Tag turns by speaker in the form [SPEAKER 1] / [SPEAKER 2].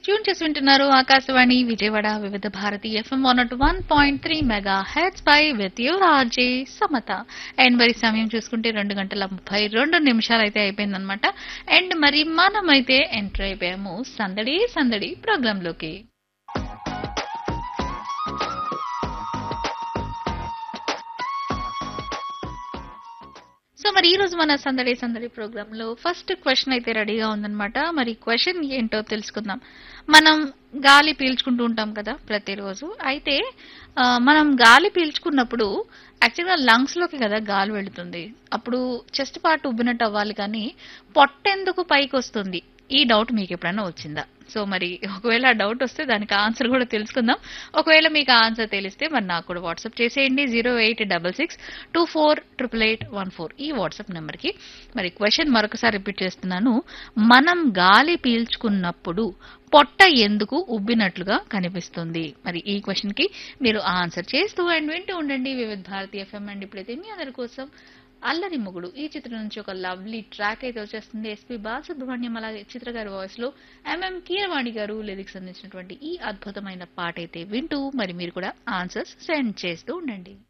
[SPEAKER 1] tune చేసి వింటున్నారు Akashvani Vijayawada Vividh Bharati FM one not one point three mega heads పై with you RJ Samatha and మరి సమయం చూసుకుంటే రెండు గంటల ముప్పై రెండు నిమిషాలు అయితే అయిపోయిందనమాట అండ్ మరి మనమైతే ఎంటర్ అయిపోయాము సందడి సందడి ప్రోగ్రామ్ లోకి సో మరి ఈ రోజు మన సందడి సందడి ప్రోగ్రామ్ లో ఫస్ట్ క్వశ్చన్ అయితే రెడీగా ఉందన్నమాట మరి క్వశ్చన్ ఏంటో తెలుసుకుందాం మనం గాలి పీల్చుకుంటూ ఉంటాం కదా ప్రతిరోజు అయితే ఆ, మనం గాలి పీల్చుకున్నప్పుడు యాక్చువల్గా లంగ్స్ లోకి కదా గాలి వెళుతుంది అప్పుడు చెస్ట్ పార్ట్ ఉబ్బినట్టు అవ్వాలి కానీ పొట్టెందుకు పైకి వస్తుంది ఈ డౌట్ మీకు ఎప్పుడైనా వచ్చిందా సో మరి ఒకవేళ ఆ డౌట్ వస్తే దానికి ఆన్సర్ కూడా తెలుసుకుందాం ఒకవేళ మీకు ఆ ఆన్సర్ తెలిస్తే మరి నాకు కూడా వాట్సాప్ చేసేయండి zero eight double six two four triple eight one four ఈ వాట్సాప్ నెంబర్కి మరి క్వశ్చన్ మరొకసారి రిపీట్ చేస్తున్నాను మనం గాలి పీల్చుకున్నప్పుడు పొట్ట ఎందుకు ఉబ్బినట్లుగా కనిపిస్తుంది మరి ఈ క్వశ్చన్ కి మీరు ఆన్సర్ చేస్తూ అండ్ వింటూ ఉండండి వివిధ భారతీయ ఎఫ్ఎం అండ్ ఇప్పుడైతే మీ అందరి కోసం అల్లరి మొగుడు ఈ చిత్రం నుంచి ఒక లవ్లీ ట్రాక్ అయితే వచ్చేస్తుంది ఎస్పి బాలసుబ్రహ్మణ్యం అలాగే చిత్ర గారి వాయిస్ లో ఎంఎం కీరవాణి గారు లిరిక్స్ అందించినటువంటి ఈ అద్భుతమైన పాట అయితే వింటూ మరి మీరు కూడా ఆన్సర్స్ సెండ్ చేస్తూ ఉండండి